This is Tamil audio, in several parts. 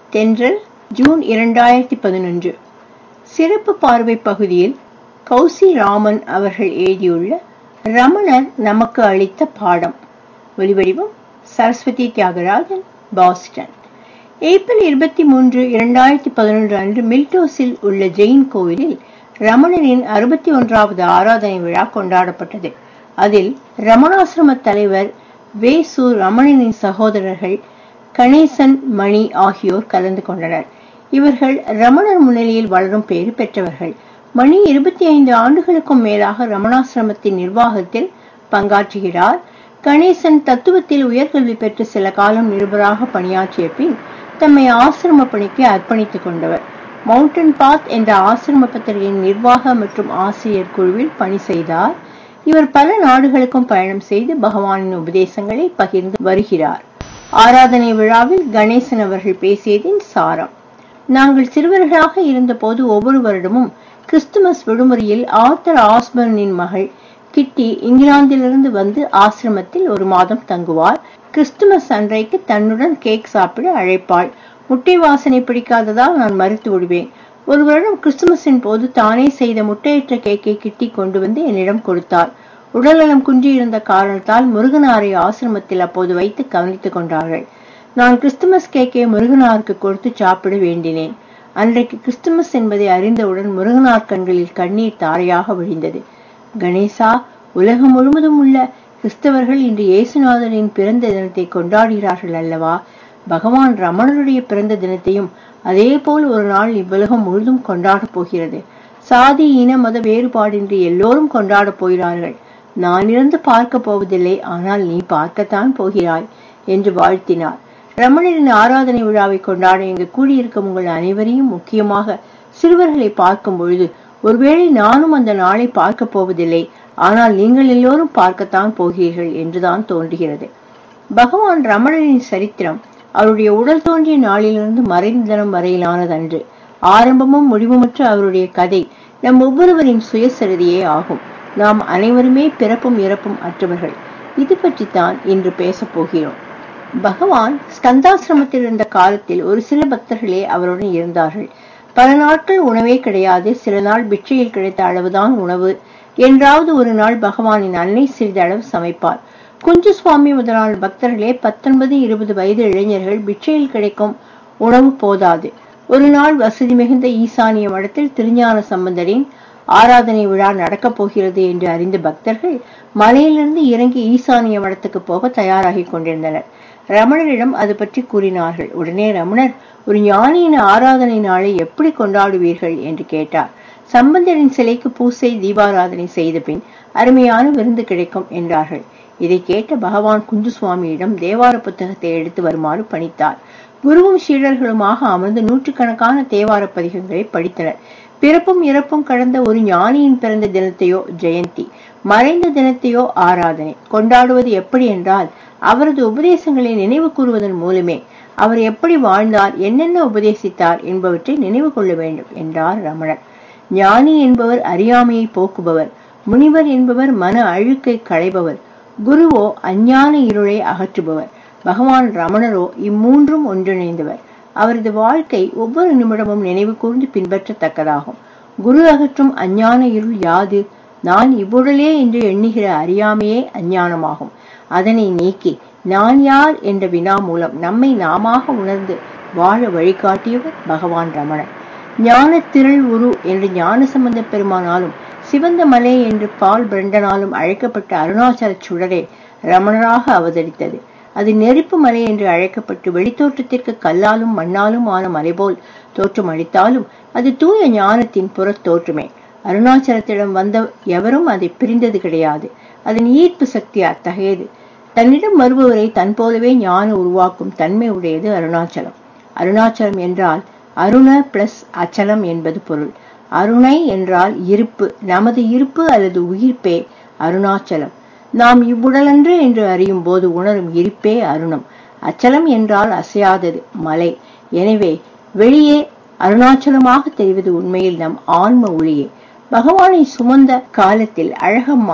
தென்றல் ஜூன் இரண்டாயிரத்தி பதினொன்று சிறப்பு பார்வை பகுதியில் கௌசி ராமன் அவர்கள் எழுதியுள்ள ரமணர் நமக்கு அளித்த பாடம் ஒலிவடிவம் சரஸ்வதி தியாகராஜன் பாஸ்டன் ஏப்ரல் இருபத்தி மூன்று இரண்டாயிரத்தி பதினொன்று அன்று மில்டோஸில் உள்ள ஜெயின் கோவிலில் ரமணரின் அறுபத்தி ஒன்றாவது ஆராதனை விழா கொண்டாடப்பட்டது அதில் ரமணாசிரம தலைவர் வே சு ரமணனின் சகோதரர்கள் கணேசன் மணி ஆகியோர் கலந்து கொண்டனர் இவர்கள் ரமணர் முன்னிலையில் வளரும் பேறு பெற்றவர்கள் மணி இருபத்தி ஐந்து ஆண்டுகளுக்கும் மேலாக ரமணாசிரமத்தின் நிர்வாகத்தில் பங்காற்றுகிறார் கணேசன் தத்துவத்தில் உயர்கல்வி பெற்று சில காலம் நிருபராக பணியாற்றிய பின் தம்மை ஆசிரம பணிக்கு அர்ப்பணித்துக் கொண்டவர் மவுண்டன் பாத் என்ற ஆசிரம பத்திரிகையின் நிர்வாக மற்றும் ஆசிரியர் குழுவில் பணி செய்தார் இவர் பல நாடுகளுக்கும் பயணம் செய்து பகவானின் உபதேசங்களை பகிர்ந்து வருகிறார் ஆராதனை விழாவில் கணேசன் அவர்கள் பேசியதின் சாரம் நாங்கள் சிறுவர்களாக இருந்தபோது ஒவ்வொரு வருடமும் கிறிஸ்துமஸ் விடுமுறையில் ஆர்த்தர் ஆஸ்பர்னின் மகள் கிட்டி இங்கிலாந்திலிருந்து வந்து ஆசிரமத்தில் ஒரு மாதம் தங்குவார் கிறிஸ்துமஸ் அன்றைக்கு தன்னுடன் கேக் சாப்பிட அழைப்பாள் முட்டை வாசனை பிடிக்காததால் நான் மறுத்து விடுவேன் ஒரு வருடம் கிறிஸ்துமஸின் போது தானே செய்த முட்டையற்ற கேக்கை கிட்டி கொண்டு வந்து என்னிடம் கொடுத்தார் உடல்நலம் குன்றியிருந்த காரணத்தால் முருகனாரை ஆசிரமத்தில் அப்போது வைத்து கவனித்துக் கொண்டார்கள் நான் கிறிஸ்துமஸ் கேக்கை முருகனாருக்கு கொடுத்து சாப்பிட வேண்டினேன் அன்றைக்கு கிறிஸ்துமஸ் என்பதை அறிந்தவுடன் முருகனார் கண்களில் கண்ணீர் தாரையாக விழிந்தது கணேசா உலகம் முழுவதும் உள்ள கிறிஸ்தவர்கள் இன்று இயேசுநாதரின் பிறந்த தினத்தை கொண்டாடுகிறார்கள் அல்லவா பகவான் ரமணருடைய பிறந்த தினத்தையும் அதே போல் ஒரு நாள் இவ்வுலகம் முழுதும் கொண்டாடப் போகிறது சாதி இன மத வேறுபாடின்றி எல்லோரும் கொண்டாடப் போகிறார்கள் நான் இருந்து பார்க்க போவதில்லை ஆனால் நீ பார்க்கத்தான் போகிறாய் என்று வாழ்த்தினார் ரமணரின் ஆராதனை விழாவை கொண்டாட இங்கு கூடியிருக்கும் உங்கள் அனைவரையும் முக்கியமாக சிறுவர்களை பார்க்கும் பொழுது ஒருவேளை நானும் அந்த நாளை பார்க்க போவதில்லை ஆனால் நீங்கள் எல்லோரும் பார்க்கத்தான் போகிறீர்கள் என்றுதான் தோன்றுகிறது பகவான் ரமணரின் சரித்திரம் அவருடைய உடல் தோன்றிய நாளிலிருந்து மறைந்த தினம் வரையிலானதன்று ஆரம்பமும் முடிவுமற்ற அவருடைய கதை நம் ஒவ்வொருவரின் சுயசரிதையே ஆகும் நாம் அனைவருமே பிறப்பும் இறப்பும் அற்றவர்கள் இது பற்றித்தான் இன்று பேசப் போகிறோம் பகவான் ஸ்கந்தாசிரமத்தில் இருந்த காலத்தில் ஒரு சில பக்தர்களே அவருடன் இருந்தார்கள் பல நாட்கள் உணவே கிடையாது சில நாள் பிட்சையில் கிடைத்த அளவுதான் உணவு என்றாவது ஒரு நாள் பகவானின் அன்னை சிறிதளவு சமைப்பார் குஞ்சு சுவாமி முதலான பக்தர்களே பத்தொன்பது இருபது வயது இளைஞர்கள் பிட்சையில் கிடைக்கும் உணவு போதாது ஒரு நாள் வசதி மிகுந்த ஈசானிய மடத்தில் திருஞான சம்பந்தரின் ஆராதனை விழா நடக்கப் போகிறது என்று அறிந்த பக்தர்கள் மலையிலிருந்து இறங்கி ஈசானிய மடத்துக்கு போக தயாராகி கொண்டிருந்தனர் ரமணரிடம் அது பற்றி கூறினார்கள் உடனே ரமணர் ஒரு ஞானியின் ஆராதனை நாளை எப்படி கொண்டாடுவீர்கள் என்று கேட்டார் சம்பந்தரின் சிலைக்கு பூசை தீபாராதனை செய்த பின் அருமையான விருந்து கிடைக்கும் என்றார்கள் இதை கேட்ட பகவான் குஞ்சுசுவாமியிடம் தேவார புத்தகத்தை எடுத்து வருமாறு பணித்தார் குருவும் சீடர்களுமாக அமர்ந்து நூற்றுக்கணக்கான தேவார பதிகங்களை படித்தனர் பிறப்பும் இறப்பும் கடந்த ஒரு ஞானியின் பிறந்த தினத்தையோ ஜெயந்தி மறைந்த தினத்தையோ ஆராதனை கொண்டாடுவது எப்படி என்றால் அவரது உபதேசங்களை நினைவு கூறுவதன் மூலமே அவர் எப்படி வாழ்ந்தார் என்னென்ன உபதேசித்தார் என்பவற்றை நினைவு கொள்ள வேண்டும் என்றார் ரமணர் ஞானி என்பவர் அறியாமையை போக்குபவர் முனிவர் என்பவர் மன அழுக்கை களைபவர் குருவோ அஞ்ஞான இருளை அகற்றுபவர் பகவான் ரமணரோ இம்மூன்றும் ஒன்றிணைந்தவர் அவரது வாழ்க்கை ஒவ்வொரு நிமிடமும் நினைவு கூர்ந்து பின்பற்றத்தக்கதாகும் குரு அகற்றும் அஞ்ஞான இருள் யாது நான் இவ்வுடலே என்று எண்ணுகிற அறியாமையே அஞ்ஞானமாகும் அதனை நீக்கி நான் யார் என்ற வினா மூலம் நம்மை நாமாக உணர்ந்து வாழ வழிகாட்டியவர் பகவான் ரமணர் ஞான திரள் உரு என்று ஞான சம்பந்த பெருமானாலும் சிவந்த மலை என்று பால் பிரண்டனாலும் அழைக்கப்பட்ட அருணாச்சல சுடரே ரமணராக அவதரித்தது அது நெருப்பு மலை என்று அழைக்கப்பட்டு வெளித்தோற்றத்திற்கு கல்லாலும் மண்ணாலும் ஆன மலை போல் தோற்றம் அளித்தாலும் அது தூய ஞானத்தின் புறத் தோற்றமே அருணாச்சலத்திடம் வந்த எவரும் அதை பிரிந்தது கிடையாது அதன் ஈர்ப்பு சக்தி அத்தகையது தன்னிடம் வருபவரை தன் போலவே ஞான உருவாக்கும் தன்மை உடையது அருணாச்சலம் அருணாச்சலம் என்றால் அருண பிளஸ் அச்சலம் என்பது பொருள் அருணை என்றால் இருப்பு நமது இருப்பு அல்லது உயிர்ப்பே அருணாச்சலம் நாம் இவ்வுடலன்று என்று அறியும் போது உணரும் இருப்பே அருணம் அச்சலம் என்றால் அசையாதது மலை எனவே வெளியே அருணாச்சலமாக தெரிவது உண்மையில் நம் ஆன்ம ஒளியே பகவானை சுமந்த காலத்தில் அழகம்மாள்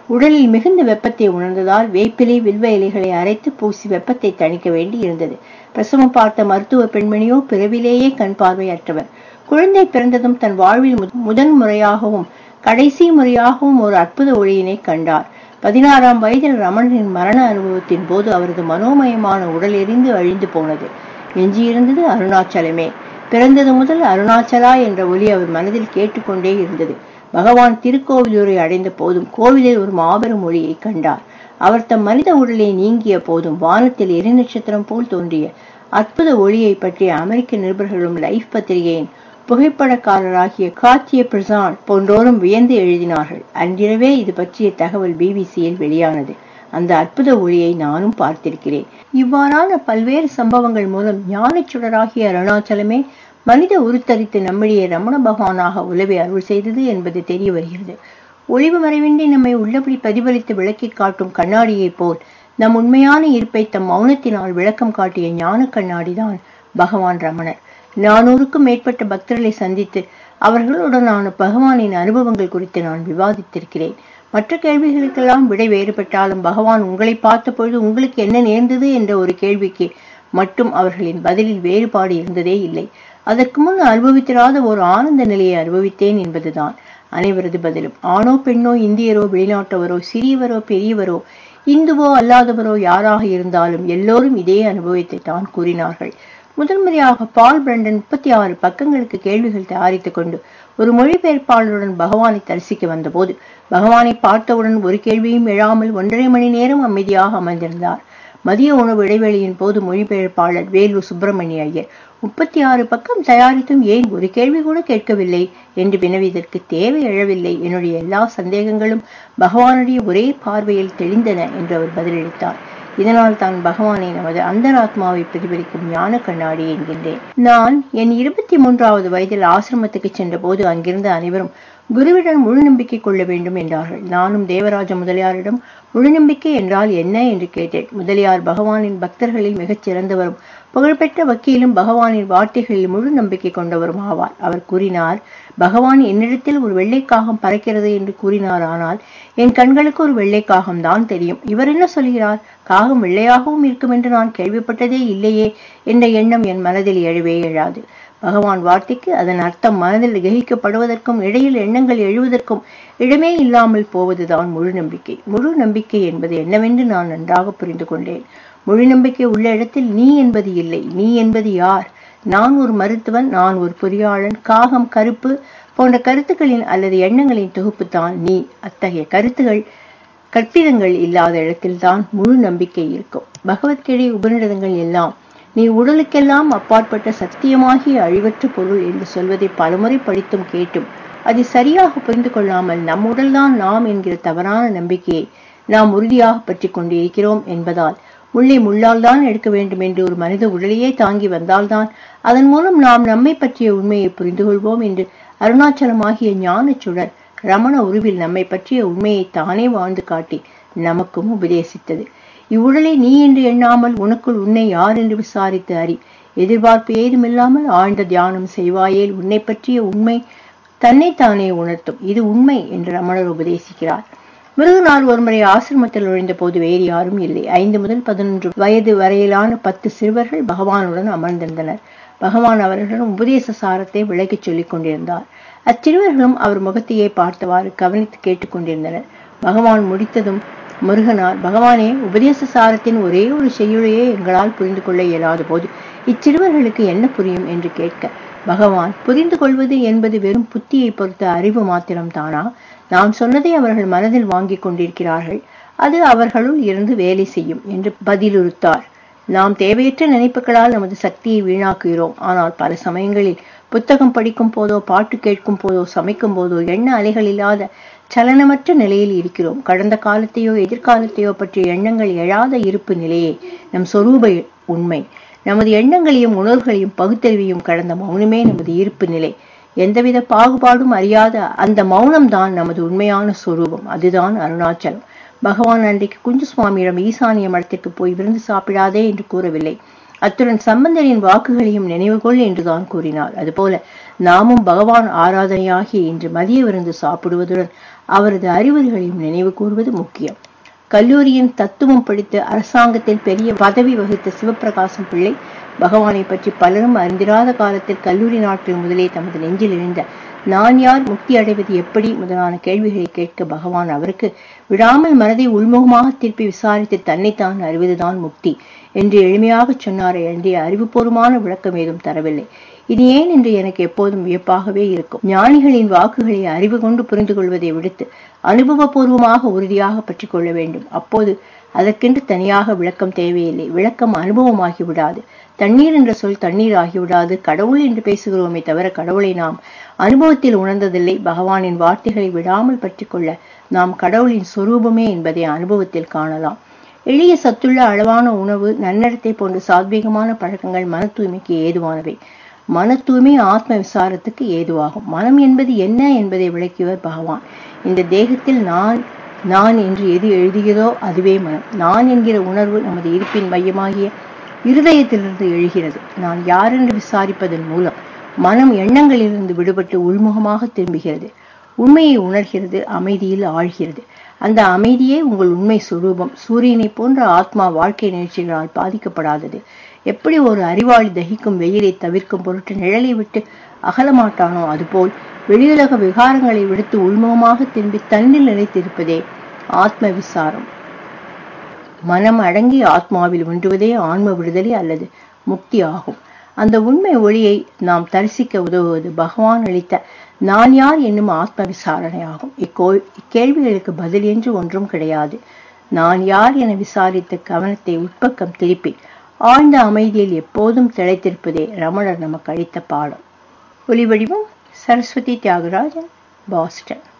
உடலில் மிகுந்த வெப்பத்தை உணர்ந்ததால் வேப்பிலை வில்வ இலைகளை அரைத்து பூசி வெப்பத்தை தணிக்க வேண்டி இருந்தது பிரசவம் பார்த்த மருத்துவ பெண்மணியோ பிறவிலேயே கண் பார்வையற்றவர் குழந்தை பிறந்ததும் தன் வாழ்வில் முதன் முறையாகவும் கடைசி முறையாகவும் ஒரு அற்புத ஒளியினை கண்டார் பதினாறாம் வயதில் ரமணனின் மரண அனுபவத்தின் போது அவரது மனோமயமான உடல் எரிந்து அழிந்து போனது எஞ்சியிருந்தது அருணாச்சலமே பிறந்தது முதல் அருணாச்சலா என்ற ஒலி அவர் மனதில் கேட்டுக்கொண்டே இருந்தது பகவான் திருக்கோவிலூரை அடைந்த போதும் கோவிலில் ஒரு மாபெரும் ஒளியை கண்டார் அவர் தம் மனித உடலை நீங்கிய போதும் வானத்தில் எரி நட்சத்திரம் போல் தோன்றிய அற்புத ஒளியை பற்றிய அமெரிக்க நிருபர்களும் லைஃப் பத்திரிகையின் புகைப்படக்காரராகிய காத்திய பிரசான் போன்றோரும் வியந்து எழுதினார்கள் அன்றிரவே இது பற்றிய தகவல் பிபிசியில் வெளியானது அந்த அற்புத ஒளியை நானும் பார்த்திருக்கிறேன் இவ்வாறான பல்வேறு சம்பவங்கள் மூலம் ஞானச் சுடராகிய அருணாச்சலமே மனித உருத்தரித்து நம்மிடையே ரமண பகவானாக உலவை அருள் செய்தது என்பது தெரிய வருகிறது ஒளிவு மறைவின்றி நம்மை உள்ளபடி பிரதிபலித்து விளக்கி காட்டும் கண்ணாடியைப் போல் நம் உண்மையான இருப்பை தம் மௌனத்தினால் விளக்கம் காட்டிய ஞான கண்ணாடிதான் பகவான் ரமணர் நானூறுக்கும் மேற்பட்ட பக்தர்களை சந்தித்து அவர்களுடனான பகவானின் அனுபவங்கள் குறித்து நான் விவாதித்திருக்கிறேன் மற்ற கேள்விகளுக்கெல்லாம் விடை வேறுபட்டாலும் பகவான் உங்களை பார்த்த பொழுது உங்களுக்கு என்ன நேர்ந்தது என்ற ஒரு கேள்விக்கு மட்டும் அவர்களின் பதிலில் வேறுபாடு இருந்ததே இல்லை அதற்கு முன் அனுபவித்திராத ஒரு ஆனந்த நிலையை அனுபவித்தேன் என்பதுதான் அனைவரது பதிலும் ஆணோ பெண்ணோ இந்தியரோ வெளிநாட்டவரோ சிறியவரோ பெரியவரோ இந்துவோ அல்லாதவரோ யாராக இருந்தாலும் எல்லோரும் இதே அனுபவத்தை தான் கூறினார்கள் முதன்முறையாக பால் பிரண்டன் முப்பத்தி ஆறு பக்கங்களுக்கு கேள்விகள் தயாரித்துக் கொண்டு ஒரு மொழிபெயர்ப்பாளருடன் பகவானை தரிசிக்க வந்தபோது பகவானை பார்த்தவுடன் ஒரு கேள்வியும் எழாமல் ஒன்றரை மணி நேரம் அமைதியாக அமர்ந்திருந்தார் மதிய உணவு இடைவெளியின் போது மொழிபெயர்ப்பாளர் வேலூர் சுப்பிரமணிய ஐயர் முப்பத்தி ஆறு பக்கம் தயாரித்தும் ஏன் ஒரு கேள்வி கூட கேட்கவில்லை என்று வினவியதற்கு தேவை எழவில்லை என்னுடைய எல்லா சந்தேகங்களும் பகவானுடைய ஒரே பார்வையில் தெளிந்தன என்று அவர் பதிலளித்தார் இதனால் தான் பகவானை நமது அந்தராத்மாவை பிரதிபலிக்கும் ஞான கண்ணாடி என்கின்றேன் நான் என் இருபத்தி மூன்றாவது வயதில் ஆசிரமத்துக்கு சென்ற போது அங்கிருந்த அனைவரும் குருவிடம் முழு நம்பிக்கை கொள்ள வேண்டும் என்றார்கள் நானும் தேவராஜ முதலியாரிடம் முழு நம்பிக்கை என்றால் என்ன என்று கேட்டேன் முதலியார் பகவானின் பக்தர்களில் மிகச் சிறந்தவரும் புகழ்பெற்ற வக்கீலும் பகவானின் வார்த்தைகளில் முழு நம்பிக்கை கொண்டவரும் ஆவார் அவர் கூறினார் பகவான் என்னிடத்தில் ஒரு வெள்ளைக்காகம் பறக்கிறது என்று கூறினார் ஆனால் என் கண்களுக்கு ஒரு வெள்ளைக்காகம் தான் தெரியும் இவர் என்ன சொல்கிறார் காகம் வெள்ளையாகவும் இருக்கும் என்று நான் கேள்விப்பட்டதே இல்லையே என்ற எண்ணம் என் மனதில் எழவே எழாது பகவான் வார்த்தைக்கு அதன் அர்த்தம் மனதில் கிரகிக்கப்படுவதற்கும் இடையில் எண்ணங்கள் எழுவதற்கும் இடமே இல்லாமல் போவதுதான் முழு நம்பிக்கை முழு நம்பிக்கை என்பது என்னவென்று நான் நன்றாக புரிந்து கொண்டேன் முழு நம்பிக்கை உள்ள இடத்தில் நீ என்பது இல்லை நீ என்பது யார் நான் ஒரு மருத்துவன் நான் ஒரு பொறியாளன் காகம் கருப்பு போன்ற கருத்துக்களின் அல்லது எண்ணங்களின் தொகுப்பு தான் நீ அத்தகைய கருத்துகள் கற்பிதங்கள் இல்லாத இடத்தில்தான் முழு நம்பிக்கை இருக்கும் பகவத்கீதை உபநிடதங்கள் எல்லாம் நீ உடலுக்கெல்லாம் அப்பாற்பட்ட சத்தியமாகிய அழிவற்ற பொருள் என்று சொல்வதை பலமுறை படித்தும் கேட்டும் அதை சரியாக புரிந்து கொள்ளாமல் நம் உடல்தான் நாம் என்கிற தவறான நம்பிக்கையை நாம் உறுதியாக பற்றி கொண்டிருக்கிறோம் என்பதால் முள்ளை முள்ளால் தான் எடுக்க வேண்டும் என்று ஒரு மனித உடலையே தாங்கி வந்தால்தான் அதன் மூலம் நாம் நம்மை பற்றிய உண்மையை புரிந்து கொள்வோம் என்று அருணாச்சலமாகிய ஞானச் சுடர் ரமண உருவில் நம்மை பற்றிய உண்மையை தானே வாழ்ந்து காட்டி நமக்கும் உபதேசித்தது இவ்வுடலை நீ என்று எண்ணாமல் உனக்குள் உன்னை யார் என்று விசாரித்து அறி எதிர்பார்ப்பு ஏதுமில்லாமல் ஆழ்ந்த தியானம் செய்வாயேல் உன்னை பற்றிய உண்மை தன்னைத்தானே உணர்த்தும் இது உண்மை என்று ரமணர் உபதேசிக்கிறார் முருகனார் ஒருமுறை ஆசிரமத்தில் நுழைந்த போது வேறு யாரும் இல்லை ஐந்து முதல் பதினொன்று வயது வரையிலான பத்து சிறுவர்கள் பகவானுடன் அமர்ந்திருந்தனர் பகவான் அவர்களிடம் உபதேச சாரத்தை விளக்கிச் சொல்லிக் கொண்டிருந்தார் அச்சிறுவர்களும் அவர் முகத்தையே பார்த்தவாறு கவனித்து கேட்டுக்கொண்டிருந்தனர் பகவான் முடித்ததும் முருகனார் பகவானே உபதேச சாரத்தின் ஒரே ஒரு செய்யுளையே எங்களால் புரிந்து கொள்ள இயலாத போது இச்சிறுவர்களுக்கு என்ன புரியும் என்று கேட்க பகவான் புரிந்து கொள்வது என்பது வெறும் புத்தியை பொறுத்த அறிவு மாத்திரம் தானா நாம் சொன்னதை அவர்கள் மனதில் வாங்கிக் கொண்டிருக்கிறார்கள் அது அவர்களுள் இருந்து வேலை செய்யும் என்று பதிலுறுத்தார் நாம் தேவையற்ற நினைப்புகளால் நமது சக்தியை வீணாக்குகிறோம் ஆனால் பல சமயங்களில் புத்தகம் படிக்கும் போதோ பாட்டு கேட்கும் போதோ சமைக்கும் போதோ எண்ண அலைகள் இல்லாத சலனமற்ற நிலையில் இருக்கிறோம் கடந்த காலத்தையோ எதிர்காலத்தையோ பற்றிய எண்ணங்கள் எழாத இருப்பு நிலையே நம் சொரூப உண்மை நமது எண்ணங்களையும் உணர்வுகளையும் பகுத்தறிவையும் கடந்த மௌனமே நமது இருப்பு நிலை எந்தவித பாகுபாடும் அறியாத அந்த மௌனம்தான் நமது உண்மையான சொரூபம் அதுதான் அருணாச்சலம் பகவான் அன்றைக்கு குஞ்சு சுவாமியிடம் ஈசானிய மடத்திற்கு போய் விருந்து சாப்பிடாதே என்று கூறவில்லை அத்துடன் சம்பந்தரின் வாக்குகளையும் நினைவுகொள் என்றுதான் கூறினார் அதுபோல நாமும் பகவான் ஆராதனையாகிய இன்று மதிய விருந்து சாப்பிடுவதுடன் அவரது அறிவுரைகளையும் நினைவு கூறுவது முக்கியம் கல்லூரியின் தத்துவம் படித்து அரசாங்கத்தில் பெரிய பதவி வகித்த சிவப்பிரகாசம் பிள்ளை பகவானை பற்றி பலரும் அறிந்திராத காலத்தில் கல்லூரி நாட்கள் முதலே தமது நெஞ்சில் எழுந்த நான் யார் முக்தி அடைவது எப்படி முதலான கேள்விகளை கேட்க பகவான் அவருக்கு விடாமல் மனதை உள்முகமாக திருப்பி விசாரித்து தன்னைத்தான் அறிவதுதான் முக்தி என்று எளிமையாகச் சொன்னாரே அன்றி அறிவுபூர்வமான விளக்கம் ஏதும் தரவில்லை இது ஏன் என்று எனக்கு எப்போதும் வியப்பாகவே இருக்கும் ஞானிகளின் வாக்குகளை அறிவு கொண்டு புரிந்து கொள்வதை விடுத்து அனுபவபூர்வமாக உறுதியாக பற்றி கொள்ள வேண்டும் அப்போது அதற்கென்று தனியாக விளக்கம் தேவையில்லை விளக்கம் அனுபவமாகி விடாது தண்ணீர் என்ற சொல் தண்ணீர் ஆகிவிடாது கடவுள் என்று பேசுகிறோமே தவிர கடவுளை நாம் அனுபவத்தில் உணர்ந்ததில்லை பகவானின் வார்த்தைகளை விடாமல் பற்றி கொள்ள நாம் கடவுளின் சொரூபமே என்பதை அனுபவத்தில் காணலாம் எளிய சத்துள்ள அளவான உணவு நன்னடத்தை போன்ற சாத்வீகமான பழக்கங்கள் மன தூய்மைக்கு ஏதுவானவை மன தூய்மை ஆத்ம விசாரத்துக்கு ஏதுவாகும் மனம் என்பது என்ன என்பதை விளக்கியவர் பகவான் இந்த தேகத்தில் நான் நான் என்று எது எழுதுகிறதோ அதுவே மனம் நான் என்கிற உணர்வு நமது இருப்பின் மையமாகிய இருதயத்திலிருந்து எழுகிறது நான் யாரென்று விசாரிப்பதன் மூலம் மனம் எண்ணங்களிலிருந்து விடுபட்டு உள்முகமாக திரும்புகிறது உண்மையை உணர்கிறது அமைதியில் ஆழ்கிறது அந்த அமைதியே உங்கள் உண்மை சுரூபம் சூரியனை போன்ற ஆத்மா வாழ்க்கை நிகழ்ச்சிகளால் பாதிக்கப்படாதது எப்படி ஒரு அறிவாளி தகிக்கும் வெயிலை தவிர்க்கும் பொருட்டு நிழலை விட்டு அகலமாட்டானோ அதுபோல் வெளியுலக விகாரங்களை விடுத்து உள்முகமாக திரும்பி தன்னில் நிலைத்திருப்பதே ஆத்ம விசாரம் மனம் அடங்கி ஆத்மாவில் ஒன்றுவதே ஆன்ம விடுதலை அல்லது முக்தி ஆகும் அந்த உண்மை ஒளியை நாம் தரிசிக்க உதவுவது பகவான் அளித்த நான் யார் என்னும் ஆத்ம விசாரணை ஆகும் இக்கோ இக்கேள்விகளுக்கு பதில் என்று ஒன்றும் கிடையாது நான் யார் என விசாரித்த கவனத்தை உட்பக்கம் திருப்பி ஆழ்ந்த அமைதியில் எப்போதும் திளைத்திருப்பதே ரமணர் நமக்கு அளித்த பாடம் ஒலிவடிவம் சரஸ்வதி தியாகராஜன் பாஸ்டன்